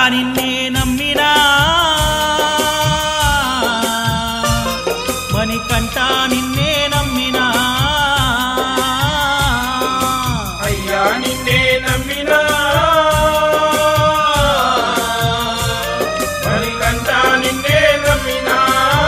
నిన్నే నమ్మినా మణికంఠ నిన్నే నమ్మినా అయ్యా నిన్నే నమ్మినా మణికంఠ నిన్నే నమ్మినా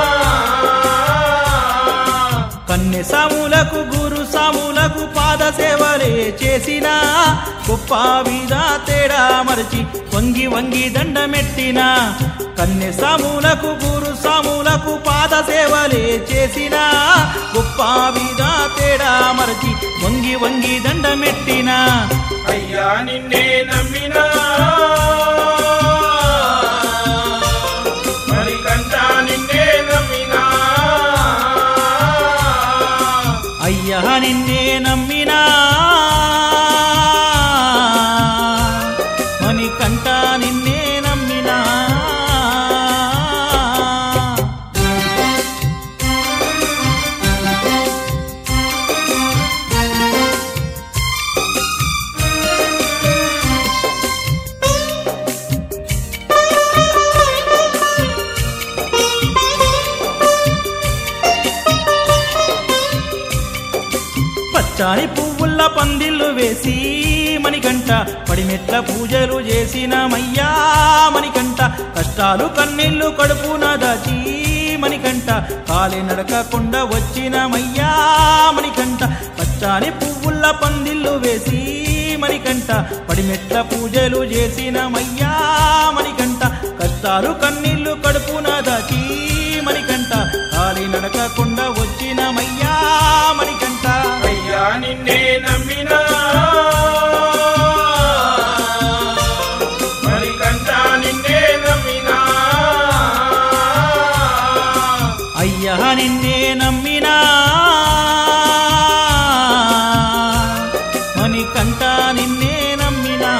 కన్నె సాములకు గురు సాములకు పాద సేవలే చేసిన గొప్ప విధ తేడా మరచి వంగి వంగి దండమెట్టిన కన్నె సాములకు గురు సాములకు పాద సేవలే చేసిన గొప్ప విధ తేడా మరచి వంగి వంగి దండమెట్టిన అయ్యా నిన్నే నమ్మినా మణికంఠ నిన్నే నమ్మినా అయ్యా నిన్నే నమ్మినా మణికంఠ నిన్నే నమ్మినా పచ్చాని పువ్వుల్ల పందిళ్ళు వేసి మణికంట పడిమెట్ల పూజలు చేసినమయ్యా మణికంట కష్టాలు కన్నీళ్లు కడుపున దాచి మణికంట కాలి నడకకుండా వచ్చినమయ్యా మణికంట పచ్చాని పువ్వుల్ల పందిళ్ళు వేసి మణికంట పడిమెట్ల పూజలు చేసినమయ్యా మణికంట కష్టాలు కన్నీళ్లు కడుపున దాచి మణికంట కాలి నడకకుండా వచ్చినమయ్యా మణికంట అయ్యా నిన్నే నమ్మినా మణికంఠ నిన్నే నమ్మినా అయ్యా నిన్నే నమ్మినా మణికంఠ నిన్నే నమ్మినా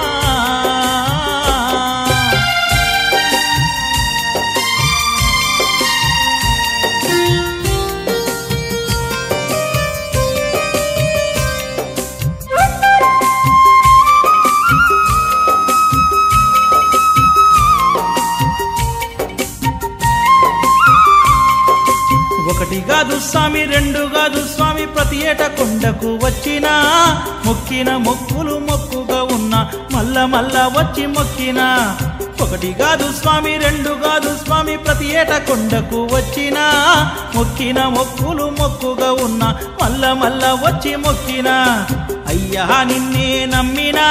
ఒకటి కాదు స్వామి రెండు కాదు స్వామి ప్రతి ఏట కొండకు వచ్చిన మొక్కిన మొక్కులు మొక్కుగా ఉన్న మల్ల మల్ల వచ్చి మొక్కిన ఒకటి కాదు స్వామి రెండు కాదు స్వామి ప్రతి ఏట కొండకు వచ్చిన మొక్కిన మొక్కులు మొక్కుగా ఉన్న మల్ల మల్ల వచ్చి మొక్కిన అయ్యా నిన్నే నమ్మినా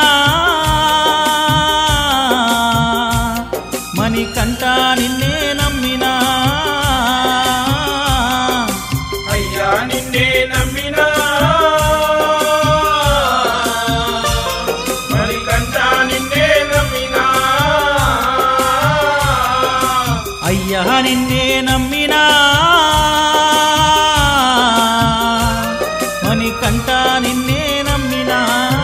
మణికంఠ నిన్నే నమ్మినా అయ్యా నిన్నే నమ్మినా మణికంఠ నిన్నే నమ్మినా అయ్యా నిన్నే నమ్మినా మణికంఠ నిన్నే నమ్మినా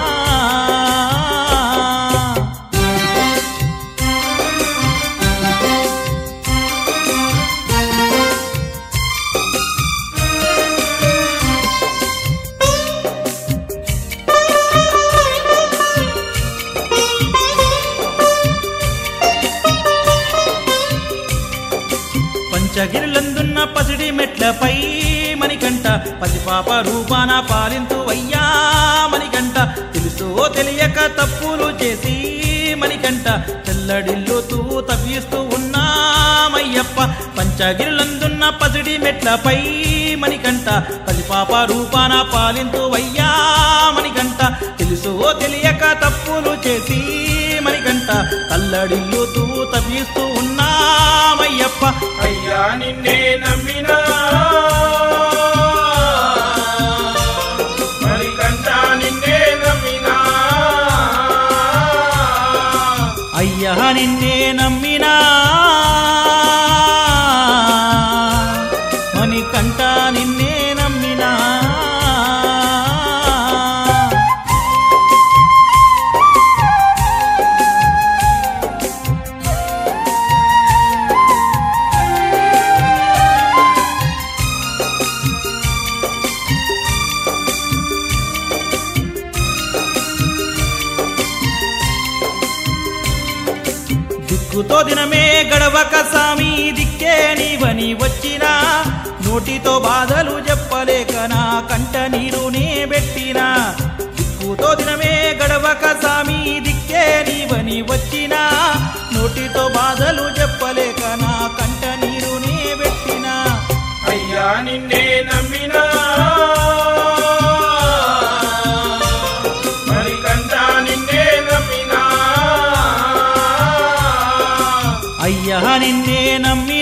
పంచగిరులందున్న పసిడి మెట్లపై మణికంఠ పసిపాప రూపాన పాలింతు అయ్యా మణికంఠ తెలుసో తెలియక తప్పులు చేసి మణికంఠ తెల్లడిల్లుతూ తప్పిస్తూ ఉన్నామయ్యప్ప పంచగిరులందున్న పసిడి మెట్లపై మణికంఠ పసిపాప రూపాన పాలింతు అయ్యా మణికంఠ తెలుసో తెలియక తప్పులు చేసి మణికంఠ తల్లడిల్లుతూ తప్పిస్తూ ఉన్నామయ్యప్ప అయ్యా నిన్నే నమ్మినా మణికంఠ నిన్నే నమ్మినా అయ్యా నిన్నే నమ్మినా మణికంఠ నిన్నే నమ్మినా దిక్కుతో దినమే గడవక సామి దిక్కే నీవని వచ్చినా నోటితో బాధలు చెప్పలేక నా కంట నీరునే పెట్టినా దిక్కుతో దినమే గడవక సామి దిక్కే నీవని వచ్చినా నోటితో బాధలు చెప్పలేక నా కంట నీరునే పెట్టినా అయ్యా నిన్నే నమ్మినా మరికంట నిన్నే నమ్మినా అయ్యా నిన్నే నమ్మి